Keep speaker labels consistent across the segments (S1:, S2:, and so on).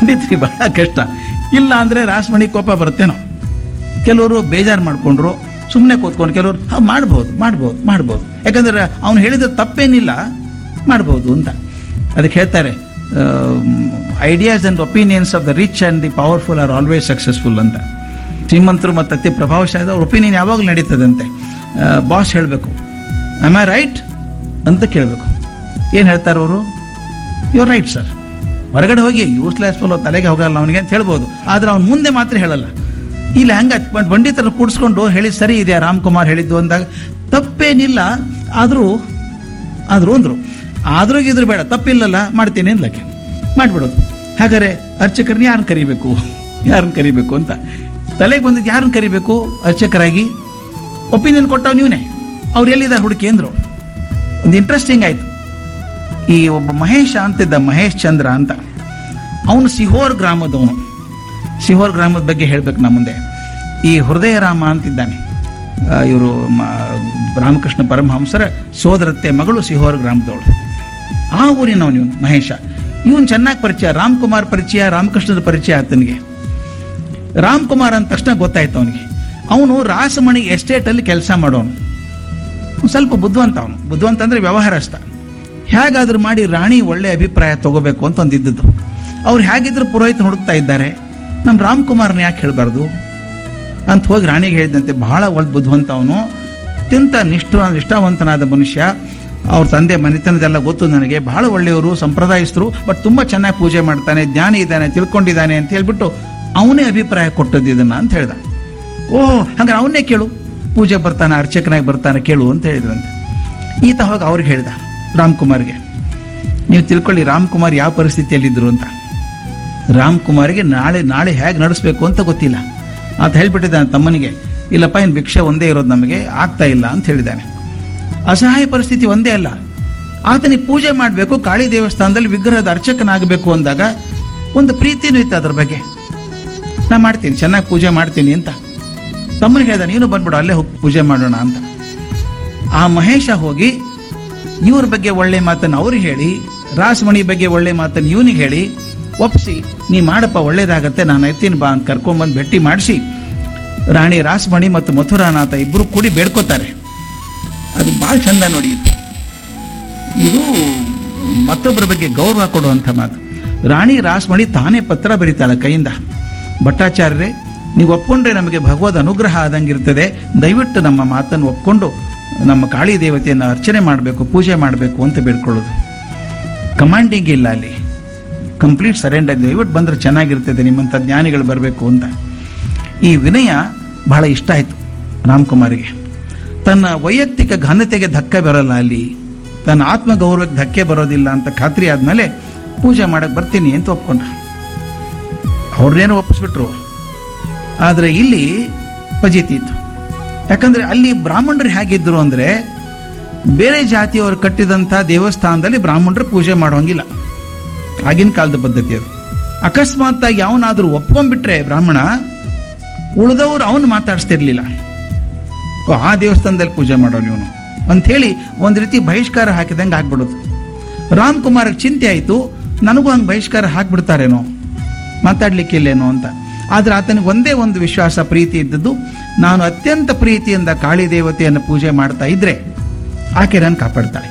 S1: ಪಂಡಿತರಿಗೆ ಬಹಳ ಕಷ್ಟ ಇಲ್ಲ ಅಂದ್ರೆ ರಾಸಮಣಿ ಕೋಪ ಬರುತ್ತೇನೋ ಕೆಲವರು ಬೇಜಾರು ಮಾಡ್ಕೊಂಡ್ರು ಸುಮ್ಮನೆ ಕೂತ್ಕೊಂಡು ಕೆಲವರು ಹಾ ಮಾಡ್ಬೋದು ಮಾಡ್ಬೋದು ಮಾಡ್ಬೋದು ಯಾಕಂದ್ರೆ ಅವ್ನು ಹೇಳಿದ ತಪ್ಪೇನಿಲ್ಲ ಮಾಡ್ಬೋದು ಅಂತ ಅದಕ್ಕೆ ಹೇಳ್ತಾರೆ ideas and opinions of the rich and the powerful are always successful ಅಂತ ಶ್ರೀಮಂತರು ಮತ್ತು ಅತಿ ಪ್ರಭಾವಶಾಲಿ ಅವ್ರ ಒಪಿನಿಯನ್ ಯಾವಾಗಲೂ ನಡೀತದಂತೆ ಬಾಸ್ ಹೇಳಬೇಕು ಆಮ್ ಐ ರೈಟ್ ಅಂತ ಕೇಳಬೇಕು ಏನು ಹೇಳ್ತಾರೆ ಅವರು ಯು ರೈಟ್ ಸರ್ ಹೊರಗಡೆ ಹೋಗಿ ಯೂಸ್ಲೆಸ್ ಫುಲ್ ತಲೆಗೆ ಹೋಗಲ್ಲ ಅವನಿಗೆ ಅಂತ ಹೇಳ್ಬೋದು ಆದ್ರೆ ಅವ್ನು ಮುಂದೆ ಮಾತ್ರ ಹೇಳಲ್ಲ ಇಲ್ಲ ಹಂಗ ಪಂಡಿತರ ಕೂಡಿಸ್ಕೊಂಡು ಹೇಳಿ ಸರಿ ಇದೆಯಾ ರಾಮ್ಕುಮಾರ್ ಹೇಳಿದ್ದು ಅಂದಾಗ ತಪ್ಪೇನಿಲ್ಲ ಆದರೂ ಆದರೂ ಅಂದ್ರು ಆದ್ರೂ ಇದ್ರ ಬೇಡ ತಪ್ಪಿಲ್ಲಲ್ಲ ಮಾಡ್ತೀನಿ ಅನ್ಲಕ್ಕೆ ಮಾಡ್ಬಿಡೋದು ಹಾಗಾದ್ರೆ ಅರ್ಚಕರನ್ನ ಯಾರನ್ನ ಕರಿಬೇಕು ಯಾರನ್ನ ಕರಿಬೇಕು ಅಂತ ತಲೆಗೆ ಬಂದಿದ್ದು ಯಾರನ್ನ ಕರಿಬೇಕು ಅರ್ಚಕರಾಗಿ ಒಪಿನಿಯನ್ ಕೊಟ್ಟವ್ ನೀವನೇ ಅವ್ರು ಎಲ್ಲಿದ್ದಾರೆ ಹುಡುಕಿ ಅಂದ್ರು ಒಂದು ಇಂಟ್ರೆಸ್ಟಿಂಗ್ ಆಯ್ತು ಈ ಒಬ್ಬ ಮಹೇಶ ಅಂತಿದ್ದ ಮಹೇಶ್ ಚಂದ್ರ ಅಂತ ಅವನು ಸಿಹೋರ್ ಗ್ರಾಮದವನು ಸಿಹೋರ್ ಗ್ರಾಮದ ಬಗ್ಗೆ ಹೇಳ್ಬೇಕು ನಾ ಮುಂದೆ ಈ ಹೃದಯ ರಾಮ ಅಂತಿದ್ದಾನೆ ಇವರು ರಾಮಕೃಷ್ಣ ಪರಮಹಂಸರ ಸೋದರತ್ತೆ ಮಗಳು ಸಿಹೋರ್ ಗ್ರಾಮದವಳು ಆ ಊರಿನವನು ಇವನು ಮಹೇಶ ಇವನು ಚೆನ್ನಾಗಿ ಪರಿಚಯ ರಾಮ್ಕುಮಾರ್ ಪರಿಚಯ ರಾಮಕೃಷ್ಣದ ಪರಿಚಯ ಆತನಿಗೆ ರಾಮ್ಕುಮಾರ್ ಅಂದ ತಕ್ಷಣ ಗೊತ್ತಾಯ್ತು ಅವನಿಗೆ ಅವನು ರಾಸಮಣಿ ಎಸ್ಟೇಟ್ ಅಲ್ಲಿ ಕೆಲಸ ಮಾಡೋನು ಒಂದ್ ಸ್ವಲ್ಪ ಬುದ್ಧಿವಂತ ಅವನು ಬುದ್ಧಿವಂತ ಅಂದ್ರೆ ವ್ಯವಹಾರಸ್ಥ ಹೇಗಾದ್ರೂ ಮಾಡಿ ರಾಣಿ ಒಳ್ಳೆ ಅಭಿಪ್ರಾಯ ತಗೋಬೇಕು ಅಂತ ಒಂದಿದ್ದದ್ದು ಅವ್ರು ಹೇಗಿದ್ರು ಪುರೋಹಿತ ಹುಡುಕ್ತಾ ಇದ್ದಾರೆ ನಮ್ಮ ರಾಮ್ಕುಮಾರ್ನ ಯಾಕೆ ಹೇಳಬಾರ್ದು ಅಂತ ಹೋಗಿ ರಾಣಿಗೆ ಹೇಳಿದಂತೆ ಬಹಳ ಒಳ್ಳೆ ಬುದ್ಧಿವಂತ ಅವನು ಅತ್ಯಂತ ನಿಷ್ಠ ನಿಷ್ಠಾವಂತನಾದ ಮನುಷ್ಯ ಅವ್ರ ತಂದೆ ಮನೆತನದೆಲ್ಲ ಗೊತ್ತು ನನಗೆ ಬಹಳ ಒಳ್ಳೆಯವರು ಸಂಪ್ರದಾಯಸ್ಥರು ಬಟ್ ತುಂಬಾ ಚೆನ್ನಾಗಿ ಪೂಜೆ ಮಾಡ್ತಾನೆ ಜ್ಞಾನಿ ಇದ್ದಾನೆ ತಿಳ್ಕೊಂಡಿದ್ದಾನೆ ಅಂತ ಹೇಳ್ಬಿಟ್ಟು ಅವನೇ ಅಭಿಪ್ರಾಯ ಕೊಟ್ಟದ್ದು ಇದನ್ನ ಅಂತ ಹೇಳ್ದ ಓಹ್ ಹಂಗಾರೆ ಅವನ್ನೇ ಕೇಳು ಪೂಜೆ ಬರ್ತಾನೆ ಅರ್ಚಕನಾಗಿ ಬರ್ತಾನೆ ಕೇಳು ಅಂತ ಹೇಳಿದ್ರಂತೆ ಈತ ಹೋಗಿ ಅವ್ರಿಗೆ ಹೇಳ್ದ ರಾಮ್ಕುಮಾರ್ಗೆ ನೀವು ತಿಳ್ಕೊಳ್ಳಿ ರಾಮ್ಕುಮಾರ್ ಯಾವ ಪರಿಸ್ಥಿತಿಯಲ್ಲಿದ್ರು ಅಂತ ರಾಮ್ಕುಮಾರ್ಗೆ ನಾಳೆ ನಾಳೆ ಹೇಗೆ ನಡೆಸ್ಬೇಕು ಅಂತ ಗೊತ್ತಿಲ್ಲ ಆತ ಹೇಳ್ಬಿಟ್ಟಿದ್ದಾನೆ ತಮ್ಮನಿಗೆ ಇಲ್ಲಪ್ಪ ಇನ್ನು ಭಿಕ್ಷೆ ಒಂದೇ ಇರೋದು ನಮಗೆ ಆಗ್ತಾ ಇಲ್ಲ ಅಂತ ಹೇಳಿದ್ದಾನೆ ಅಸಹಾಯ ಪರಿಸ್ಥಿತಿ ಒಂದೇ ಅಲ್ಲ ಆತನಿಗೆ ಪೂಜೆ ಮಾಡಬೇಕು ಕಾಳಿ ದೇವಸ್ಥಾನದಲ್ಲಿ ವಿಗ್ರಹದ ಅರ್ಚಕನಾಗಬೇಕು ಅಂದಾಗ ಒಂದು ಪ್ರೀತಿನೂ ಇತ್ತು ಅದ್ರ ಬಗ್ಗೆ ನಾ ಮಾಡ್ತೀನಿ ಚೆನ್ನಾಗಿ ಪೂಜೆ ಮಾಡ್ತೀನಿ ಅಂತ ತಮ್ಮನಿಗೆ ಹೇಳ್ದ ನೀನು ಬಂದ್ಬಿಡು ಅಲ್ಲೇ ಹೋಗಿ ಪೂಜೆ ಮಾಡೋಣ ಅಂತ ಆ ಮಹೇಶ ಹೋಗಿ ಇವ್ರ ಬಗ್ಗೆ ಒಳ್ಳೆ ಮಾತನ್ನು ಅವ್ರಿಗೆ ಹೇಳಿ ರಾಸಮಣಿ ಬಗ್ಗೆ ಒಳ್ಳೆ ಮಾತನ್ನು ಇವನಿಗೆ ಹೇಳಿ ಒಪ್ಸಿ ನೀ ಮಾಡಪ್ಪ ಒಳ್ಳೇದಾಗತ್ತೆ ನಾನು ಎತ್ತೀನಿ ಬಾ ಅಂತ ಕರ್ಕೊಂಡ್ಬಂದು ಭೇಟಿ ಮಾಡಿಸಿ ರಾಣಿ ರಾಸಮಣಿ ಮತ್ತು ಮಥುರಾನಾಥ ಇಬ್ಬರು ಕೂಡಿ ಬೇಡ್ಕೋತಾರೆ ಅದು ಭಾಳ ಚಂದ ನೋಡಿ ಇದು ಇದು ಮತ್ತೊಬ್ಬರ ಬಗ್ಗೆ ಗೌರವ ಕೊಡುವಂಥ ಮಾತು ರಾಣಿ ರಾಸಮಣಿ ತಾನೇ ಪತ್ರ ಬರೀತಾಳೆ ಕೈಯಿಂದ ಭಟ್ಟಾಚಾರ್ಯರೇ ನೀವು ಒಪ್ಕೊಂಡ್ರೆ ನಮಗೆ ಭಗವದ್ ಅನುಗ್ರಹ ಆದಂಗಿರ್ತದೆ ದಯವಿಟ್ಟು ನಮ್ಮ ಮಾತನ್ನು ಒಪ್ಕೊಂಡು ನಮ್ಮ ಕಾಳಿ ದೇವತೆಯನ್ನು ಅರ್ಚನೆ ಮಾಡಬೇಕು ಪೂಜೆ ಮಾಡಬೇಕು ಅಂತ ಬೇಡ್ಕೊಳ್ಳೋದು ಕಮಾಂಡಿಂಗ್ ಇಲ್ಲ ಅಲ್ಲಿ ಕಂಪ್ಲೀಟ್ ಸರೆಂಡರ್ ದಯವಿಟ್ಟು ಬಂದ್ರೆ ಚೆನ್ನಾಗಿರ್ತದೆ ನಿಮ್ಮಂಥ ಜ್ಞಾನಿಗಳು ಬರಬೇಕು ಅಂತ ಈ ವಿನಯ ಬಹಳ ಇಷ್ಟ ಆಯಿತು ರಾಮ್ಕುಮಾರಿಗೆ ತನ್ನ ವೈಯಕ್ತಿಕ ಘನತೆಗೆ ಧಕ್ಕೆ ಬರಲ್ಲ ಅಲ್ಲಿ ತನ್ನ ಆತ್ಮಗೌರವಕ್ಕೆ ಧಕ್ಕೆ ಬರೋದಿಲ್ಲ ಅಂತ ಖಾತ್ರಿ ಆದ್ಮೇಲೆ ಪೂಜೆ ಮಾಡಕ್ ಬರ್ತೀನಿ ಅಂತ ಒಪ್ಕೊಂಡ್ರ ಅವ್ರನ್ನೇನೋ ಒಪ್ಪಿಸ್ಬಿಟ್ರು ಆದ್ರೆ ಇಲ್ಲಿ ಫಜೀತಿ ಇತ್ತು ಯಾಕಂದ್ರೆ ಅಲ್ಲಿ ಬ್ರಾಹ್ಮಣರು ಹೇಗಿದ್ರು ಅಂದ್ರೆ ಬೇರೆ ಜಾತಿಯವರು ಕಟ್ಟಿದಂಥ ದೇವಸ್ಥಾನದಲ್ಲಿ ಬ್ರಾಹ್ಮಣರು ಪೂಜೆ ಮಾಡೋಂಗಿಲ್ಲ ಆಗಿನ ಕಾಲದ ಪದ್ಧತಿ ಅದು ಅಕಸ್ಮಾತ್ ಆಗಿ ಅವನಾದ್ರೂ ಒಪ್ಕೊಂಡ್ಬಿಟ್ರೆ ಬ್ರಾಹ್ಮಣ ಉಳಿದವರು ಅವನು ಮಾತಾಡಿಸ್ತಿರ್ಲಿಲ್ಲ ಓ, ಆ ದೇವಸ್ಥಾನದಲ್ಲಿ ಪೂಜೆ ಮಾಡೋನು ಇವನು ಅಂಥೇಳಿ ಒಂದು ರೀತಿ ಬಹಿಷ್ಕಾರ ಹಾಕಿದಂಗೆ ಆಗ್ಬಿಡೋದು ರಾಮ್ಕುಮಾರ್ ಚಿಂತೆ ಆಯಿತು ನನಗೂ ಹಂಗೆ ಬಹಿಷ್ಕಾರ ಹಾಕ್ಬಿಡ್ತಾರೇನೋ ಮಾತಾಡ್ಲಿಕ್ಕಿಲ್ಲೇನೋ ಅಂತ ಆದ್ರೆ ಆತನಿಗೆ ಒಂದೇ ಒಂದು ವಿಶ್ವಾಸ ಪ್ರೀತಿ ಇದ್ದದ್ದು ನಾನು ಅತ್ಯಂತ ಪ್ರೀತಿಯಿಂದ ಕಾಳಿ ದೇವತೆಯನ್ನು ಪೂಜೆ ಮಾಡ್ತಾ ಇದ್ರೆ ಆಕೆ ನಾನು ಕಾಪಾಡ್ತಾಳೆ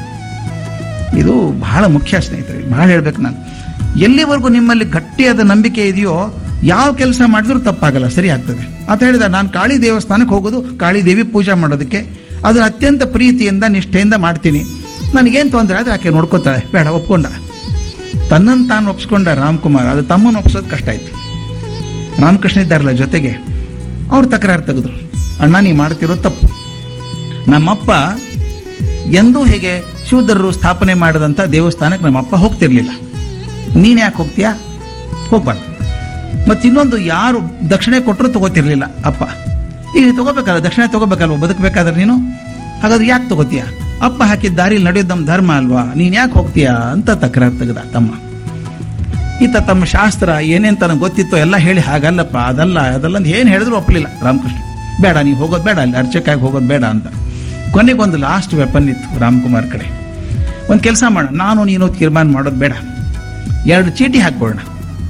S1: ಇದು ಬಹಳ ಮುಖ್ಯ ಸ್ನೇಹಿತರೆ ಬಹಳ ಹೇಳ್ಬೇಕು ನಾನು ಎಲ್ಲಿವರೆಗೂ ನಿಮ್ಮಲ್ಲಿ ಗಟ್ಟಿಯಾದ ನಂಬಿಕೆ ಇದೆಯೋ ಯಾವ ಕೆಲಸ ಮಾಡಿದ್ರೂ ತಪ್ಪಾಗಲ್ಲ ಸರಿ ಆಗ್ತದೆ ಅಂತ ಹೇಳಿದ ನಾನು ಕಾಳಿ ದೇವಸ್ಥಾನಕ್ಕೆ ಹೋಗೋದು ಕಾಳಿ ದೇವಿ ಪೂಜೆ ಮಾಡೋದಕ್ಕೆ ಅದನ್ನ ಅತ್ಯಂತ ಪ್ರೀತಿಯಿಂದ ನಿಷ್ಠೆಯಿಂದ ಮಾಡ್ತೀನಿ ನನಗೇನು ತೊಂದರೆ ಆದ್ರೆ ಆಕೆ ನೋಡ್ಕೋತಾಳೆ ಬೇಡ ಒಪ್ಕೊಂಡ ತನ್ನನ್ನು ತಾನು ಒಪ್ಸ್ಕೊಂಡ ರಾಮ್ಕುಮಾರ್ ಅದು ತಮ್ಮನ್ನು ಒಪ್ಸೋದು ಕಷ್ಟ ಆಯ್ತು ರಾಮಕೃಷ್ಣ ಇದ್ದಾರಲ್ಲ ಜೊತೆಗೆ ಅವ್ರು ತಕರಾರು ತೆಗೆದ್ರು ಅಣ್ಣ ನೀ ಮಾಡ್ತಿರೋ ತಪ್ಪು ನಮ್ಮಪ್ಪ ಎಂದೂ ಹೇಗೆ ಶೂದ್ರರು ಸ್ಥಾಪನೆ ಮಾಡಿದಂಥ ದೇವಸ್ಥಾನಕ್ಕೆ ನಮ್ಮಪ್ಪ ಹೋಗ್ತಿರ್ಲಿಲ್ಲ ನೀನ್ ಯಾಕೆ ಹೋಗ್ತೀಯಾ ಹೋಗ್ಬಾರ್ದು ಮತ್ತೆ ಇನ್ನೊಂದು ಯಾರು ದಕ್ಷಿಣೆ ಕೊಟ್ಟರು ತಗೋತಿರ್ಲಿಲ್ಲ ಅಪ್ಪ ಈಗ ನೀನ್ ತಗೋಬೇಕಲ್ಲ ದಕ್ಷಿಣೆ ತಗೋಬೇಕಲ್ವ ಬದುಕಬೇಕಾದ್ರೆ ನೀನು ಹಾಗಾದ್ರೆ ಯಾಕೆ ತಗೋತೀಯ ಅಪ್ಪ ಹಾಕಿದ ದಾರಿಲಿ ನಡೆಯೋದು ನಮ್ಮ ಧರ್ಮ ಅಲ್ವಾ ನೀನ್ ಯಾಕೆ ಹೋಗ್ತೀಯಾ ಅಂತ ತಕರಾರು ತೆಗೆದ ತಮ್ಮ ಈತ ತಮ್ಮ ಶಾಸ್ತ್ರ ಏನೇನ್ ತನಗೆ ಗೊತ್ತಿತ್ತೋ ಎಲ್ಲ ಹೇಳಿ ಹಾಗಲ್ಲಪ್ಪ ಅದಲ್ಲ ಅದಲ್ಲ ಅಂತ ಏನು ಹೇಳಿದ್ರು ಒಪ್ಪಲಿಲ್ಲ ರಾಮಕೃಷ್ಣ ಬೇಡ ನೀವು ಹೋಗೋದು ಬೇಡ ಅಲ್ಲಿ ಅರ್ಚಕಾಗಿ ಹೋಗೋದು ಬೇಡ ಅಂತ ಕೊನೆಗೆ ಒಂದು ಲಾಸ್ಟ್ ವೆಪನ್ ಇತ್ತು ರಾಮ್ಕುಮಾರ್ ಕಡೆ ಒಂದು ಕೆಲಸ ಮಾಡೋಣ ನಾನು ನೀನು ತೀರ್ಮಾನ ಮಾಡೋದು ಬೇಡ ಎರಡು ಚೀಟಿ ಹಾಕ್ಕೊಳ್ಳೋಣ